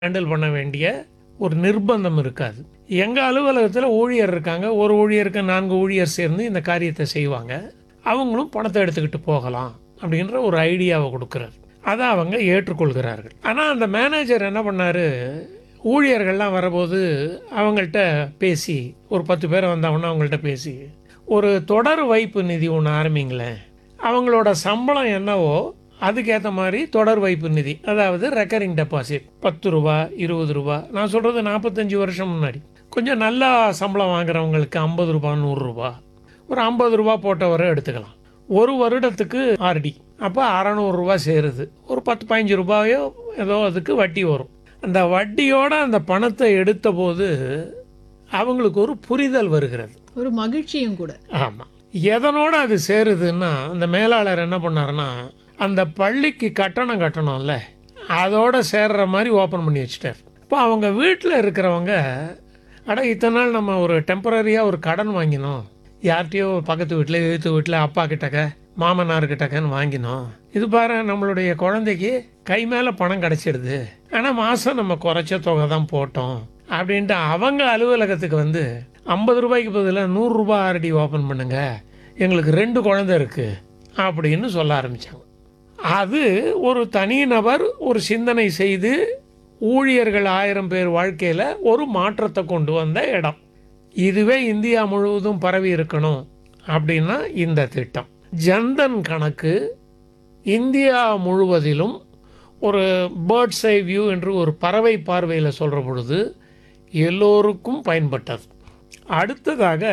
handle பண்ண வேண்டிய ஒரு நிர்பந்தம் இருக்காது எங்கள் அலுவலகத்தில் ஊழியர் இருக்காங்க ஒரு ஊழியருக்கு நான்கு ஊழியர் சேர்ந்து இந்த காரியத்தை செய்வாங்க அவங்களும் பணத்தை எடுத்துக்கிட்டு போகலாம் அப்படின்ற ஒரு ஐடியாவை கொடுக்குறாரு அதை அவங்க ஏற்றுக்கொள்கிறார்கள் ஆனால் அந்த மேனேஜர் என்ன பண்ணார் ஊழியர்கள்லாம் வரபோது அவங்கள்ட்ட பேசி ஒரு பத்து பேர் வந்தவொன்னே அவங்கள்ட்ட பேசி ஒரு தொடர் வைப்பு நிதி ஒன்று ஆரம்பிங்களேன் அவங்களோட சம்பளம் என்னவோ அதுக்கேற்ற மாதிரி தொடர் வைப்பு நிதி அதாவது ரெக்கரிங் டெபாசிட் பத்து ரூபா இருபது ரூபா நான் சொல்கிறது நாற்பத்தஞ்சு வருஷம் முன்னாடி கொஞ்சம் நல்லா சம்பளம் வாங்குறவங்களுக்கு ஐம்பது ரூபா நூறுரூபா ஒரு ஐம்பது ரூபா போட்டவரை எடுத்துக்கலாம் ஒரு வருடத்துக்கு ஆர்டி அப்போ அறநூறுரூவா சேருது ஒரு பத்து பதினஞ்சு ரூபாயோ ஏதோ அதுக்கு வட்டி வரும் அந்த வட்டியோட அந்த பணத்தை எடுத்த போது அவங்களுக்கு ஒரு புரிதல் வருகிறது ஒரு மகிழ்ச்சியும் கூட ஆமாம் எதனோட அது சேருதுன்னா அந்த மேலாளர் என்ன பண்ணாருன்னா அந்த பள்ளிக்கு கட்டணம் கட்டணும்ல அதோட சேர்ற மாதிரி ஓப்பன் பண்ணி வச்சுட்டார் இப்போ அவங்க வீட்டில் இருக்கிறவங்க அட இத்தனை நாள் நம்ம ஒரு டெம்பரரியாக ஒரு கடன் வாங்கினோம் யார்கிட்டயோ பக்கத்து வீட்டில் எழுத்து வீட்டில் அப்பா கிட்டக்க மாமனார் கிட்டக்கன்னு வாங்கினோம் இது பாரு நம்மளுடைய குழந்தைக்கு கை மேலே பணம் கிடச்சிடுது ஆனால் மாதம் நம்ம குறைச்ச தொகை தான் போட்டோம் அப்படின்ட்டு அவங்க அலுவலகத்துக்கு வந்து ஐம்பது ரூபாய்க்கு பதிலாக நூறுரூபா ஆர்டி ஓப்பன் பண்ணுங்க எங்களுக்கு ரெண்டு குழந்தை இருக்குது அப்படின்னு சொல்ல ஆரம்பித்தாங்க அது ஒரு தனிநபர் ஒரு சிந்தனை செய்து ஊழியர்கள் ஆயிரம் பேர் வாழ்க்கையில் ஒரு மாற்றத்தை கொண்டு வந்த இடம் இதுவே இந்தியா முழுவதும் பரவி இருக்கணும் அப்படின்னா இந்த திட்டம் ஜன்தன் கணக்கு இந்தியா முழுவதிலும் ஒரு பேர்ட்ஸ் ஐ வியூ என்று ஒரு பறவை பார்வையில் சொல்கிற பொழுது எல்லோருக்கும் பயன்பட்டது அடுத்ததாக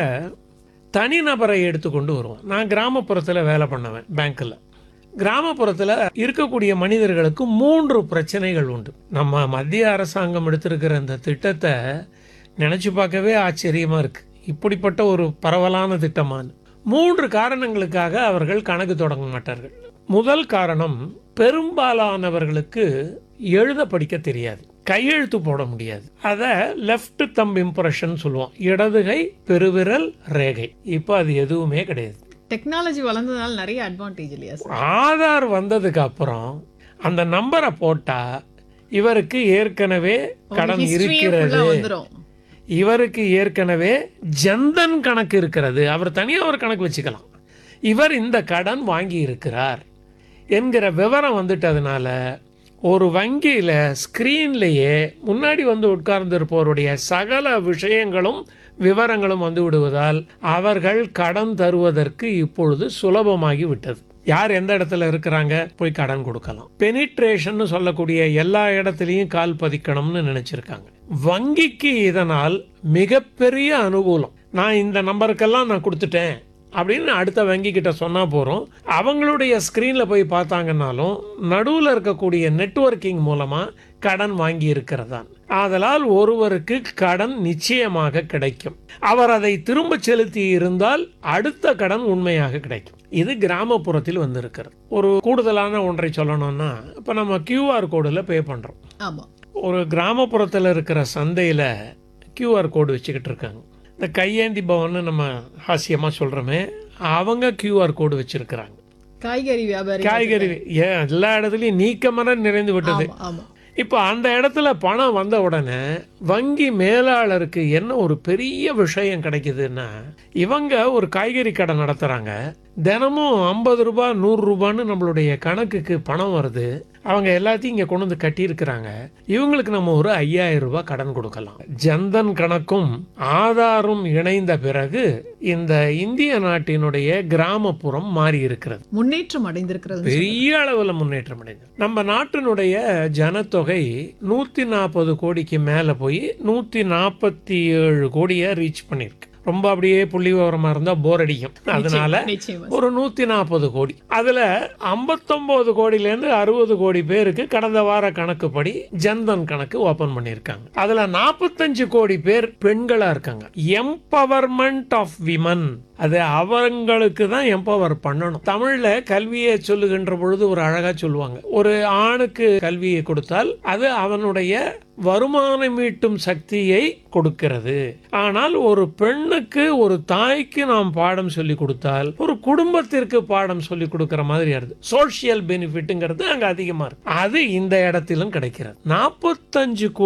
தனிநபரை எடுத்துக்கொண்டு வருவோம் நான் கிராமப்புறத்தில் வேலை பண்ணுவேன் பேங்க்கில் கிராமப்புறத்தில் இருக்கக்கூடிய மனிதர்களுக்கு மூன்று பிரச்சனைகள் உண்டு நம்ம மத்திய அரசாங்கம் எடுத்திருக்கிற இந்த திட்டத்தை நினச்சி பார்க்கவே ஆச்சரியமாக இருக்குது இப்படிப்பட்ட ஒரு பரவலான திட்டமான மூன்று காரணங்களுக்காக அவர்கள் கணக்கு தொடங்க மாட்டார்கள் முதல் காரணம் பெரும்பாலானவர்களுக்கு எழுத படிக்க தெரியாது கையெழுத்து போட முடியாது அதை லெஃப்ட் தம்ப் இம்ப்ரெஷன் சொல்லுவோம் இடதுகை பெருவிரல் ரேகை இப்போ அது எதுவுமே கிடையாது டெக்னாலஜி வளர்ந்ததுனால நிறைய அட்வான்டேஜ் இல்லையா சார் ஆதார் வந்ததுக்கு அப்புறம் அந்த நம்பரை போட்டா இவருக்கு ஏற்கனவே கடன் இருக்கிறது வந்துரும் இவருக்கு ஏற்கனவே ஜன்தன் கணக்கு இருக்கிறது அவர் தனியாக ஒரு கணக்கு வச்சுக்கலாம் இவர் இந்த கடன் வாங்கி இருக்கிறார் என்கிற விவரம் வந்துட்டதுனால ஒரு வங்கியில் ஸ்க்ரீன்லேயே முன்னாடி வந்து உட்கார்ந்திருப்பவருடைய சகல விஷயங்களும் விவரங்களும் வந்து விடுவதால் அவர்கள் கடன் தருவதற்கு இப்பொழுது சுலபமாகி விட்டது யார் எந்த இடத்துல இருக்கிறாங்க போய் கடன் கொடுக்கலாம் பெனிட்ரேஷன் சொல்லக்கூடிய எல்லா இடத்துலையும் கால் பதிக்கணும்னு நினைச்சிருக்காங்க வங்கிக்கு இதனால் மிகப்பெரிய அனுகூலம் நான் இந்த நம்பருக்கெல்லாம் நான் கொடுத்துட்டேன் அப்படின்னு அடுத்த வங்கி கிட்ட சொன்னா போறோம் அவங்களுடைய ஸ்கிரீன்ல போய் பார்த்தாங்கன்னாலும் நடுவில் இருக்கக்கூடிய நெட்வொர்க்கிங் மூலமா கடன் வாங்கி இருக்கிறதா ஆதலால் ஒருவருக்கு கடன் நிச்சயமாக கிடைக்கும் அவர் அதை திரும்ப செலுத்தி இருந்தால் அடுத்த கடன் உண்மையாக கிடைக்கும் இது கிராமப்புறத்தில் வந்திருக்கிறது ஒரு கூடுதலான ஒன்றை சொல்லணும்னா இப்போ நம்ம கியூஆர் கோடில் பே பண்ணுறோம் ஆமா ஒரு கிராமப்புறத்தில் இருக்கிற சந்தையில் கியூஆர் கோடு வச்சுக்கிட்டு இருக்காங்க இந்த கையேந்தி பவன்னு நம்ம ஹாஸ்யமாக சொல்கிறோமே அவங்க கியூஆர் கோடு வச்சுருக்கிறாங்க காய்கறி வியாபாரி காய்கறி ஏன் எல்லா இடத்துலையும் நீக்கமர நிறைந்து விட்டது ஆமா ஆமா இப்போ அந்த இடத்துல பணம் வந்த உடனே வங்கி மேலாளருக்கு என்ன ஒரு பெரிய விஷயம் கிடைக்குதுன்னா இவங்க ஒரு காய்கறி கடை நடத்துகிறாங்க தினமும் ஐம்பது ரூபாய் நூறு ரூபான்னு நம்மளுடைய கணக்குக்கு பணம் வருது அவங்க எல்லாத்தையும் இங்கே கொண்டு வந்து கட்டியிருக்கிறாங்க இவங்களுக்கு நம்ம ஒரு ஐயாயிரம் ரூபாய் கடன் கொடுக்கலாம் ஜன்தன் கணக்கும் ஆதாரும் இணைந்த பிறகு இந்த இந்திய நாட்டினுடைய கிராமப்புறம் மாறி இருக்கிறது முன்னேற்றம் அடைந்திருக்கிறது பெரிய அளவில் முன்னேற்றம் அடைந்தது நம்ம நாட்டினுடைய ஜனத்தொகை நூற்றி நாற்பது கோடிக்கு மேலே போய் நூற்றி நாற்பத்தி ஏழு கோடியை ரீச் பண்ணியிருக்கு ரொம்ப அப்படியே புள்ளி விவரமாக இருந்தால் போர் அடிக்கும் அதனால நிச்சயமா ஒரு நூற்றி நாற்பது கோடி அதில் ஐம்பத்தொம்போது கோடியிலேருந்து அறுபது கோடி பேருக்கு கடந்த வார கணக்குப்படி ஜன்தன் கணக்கு ஓப்பன் பண்ணியிருக்காங்க அதில் நாற்பத்தஞ்சு கோடி பேர் பெண்களாக இருக்காங்க எம்பவர்மெண்ட் ஆஃப் விமன் அது அவங்களுக்கு தான் எம்பவர் பண்ணணும் தமிழ்ல கல்வியை சொல்லுகின்ற பொழுது ஒரு அழகா சொல்லுவாங்க ஒரு ஆணுக்கு கல்வியை கொடுத்தால் அது அவனுடைய வருமானம் ஈட்டும் சக்தியை கொடுக்கிறது ஆனால் ஒரு பெண்ணுக்கு ஒரு தாய்க்கு நாம் பாடம் சொல்லி கொடுத்தால் ஒரு குடும்பத்திற்கு பாடம் சொல்லி கொடுக்கிற மாதிரி வருது சோஷியல் பெனிஃபிட்டுங்கிறது அங்க அதிகமா இருக்கு அது இந்த இடத்திலும் கிடைக்கிறது நாற்பத்தஞ்சு